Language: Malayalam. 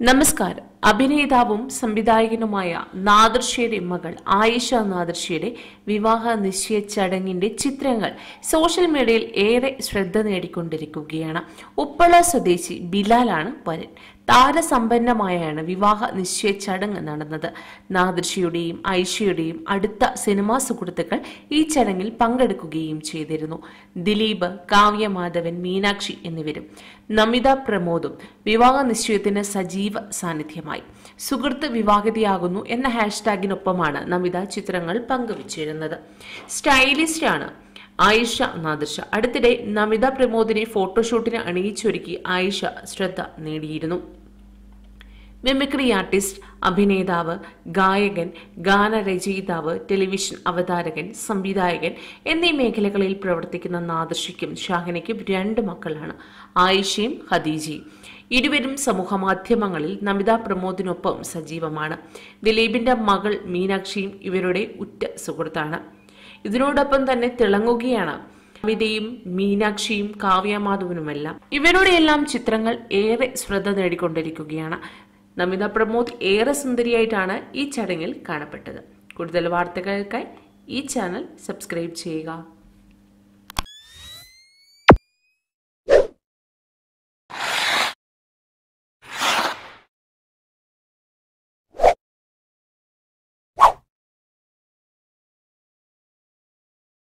നമസ്കാരം അഭിനേതാവും സംവിധായകനുമായ നാദർഷയുടെ മകൾ ആയിഷ നാദർഷയുടെ വിവാഹ നിശ്ചയ ചടങ്ങിന്റെ ചിത്രങ്ങൾ സോഷ്യൽ മീഡിയയിൽ ഏറെ ശ്രദ്ധ നേടിക്കൊണ്ടിരിക്കുകയാണ് ഉപ്പള സ്വദേശി ബിലാലാണ് വരൻ താരസമ്പന്നമായാണ് വിവാഹ നിശ്ചയ ചടങ്ങ് നടന്നത് നാദർഷയുടെയും ഐഷയുടെയും അടുത്ത സിനിമാ സുഹൃത്തുക്കൾ ഈ ചടങ്ങിൽ പങ്കെടുക്കുകയും ചെയ്തിരുന്നു ദിലീപ് കാവ്യമാധവൻ മീനാക്ഷി എന്നിവരും നമിത പ്രമോദും വിവാഹ നിശ്ചയത്തിന് സജീവ സാന്നിധ്യമായി സുഹൃത്ത് വിവാഹിതയാകുന്നു എന്ന ഹാഷ്ടാഗിനൊപ്പമാണ് നമിത ചിത്രങ്ങൾ പങ്കുവച്ചിരുന്നത് സ്റ്റൈലിസ്റ്റാണ് ആയിഷ നാദർഷ അടുത്തിടെ നമിത പ്രമോദിനെ ഫോട്ടോഷൂട്ടിന് അണിയിച്ചൊരുക്കി ആയിഷ ശ്രദ്ധ നേടിയിരുന്നു മിമിക്രി ആർട്ടിസ്റ്റ് അഭിനേതാവ് ഗായകൻ ഗാനരചയിതാവ് ടെലിവിഷൻ അവതാരകൻ സംവിധായകൻ എന്നീ മേഖലകളിൽ പ്രവർത്തിക്കുന്ന നാദർഷിക്കും ഷാഹിനയ്ക്കും രണ്ട് മക്കളാണ് ആയിഷയും ഖദീജയും ഇരുവരും സമൂഹമാധ്യമങ്ങളിൽ നമിത പ്രമോദിനൊപ്പം സജീവമാണ് ദിലീപിന്റെ മകൾ മീനാക്ഷിയും ഇവരുടെ ഉറ്റ സുഹൃത്താണ് ഇതിനോടൊപ്പം തന്നെ തിളങ്ങുകയാണ് കവിതയും മീനാക്ഷിയും കാവ്യമാധവനുമെല്ലാം ഇവരുടെ എല്ലാം ചിത്രങ്ങൾ ഏറെ ശ്രദ്ധ നേടിക്കൊണ്ടിരിക്കുകയാണ് നമിത പ്രമോദ് ഏറെ സുന്ദരിയായിട്ടാണ് ഈ ചടങ്ങിൽ കാണപ്പെട്ടത് കൂടുതൽ വാർത്തകൾക്കായി ഈ ചാനൽ സബ്സ്ക്രൈബ് ചെയ്യുക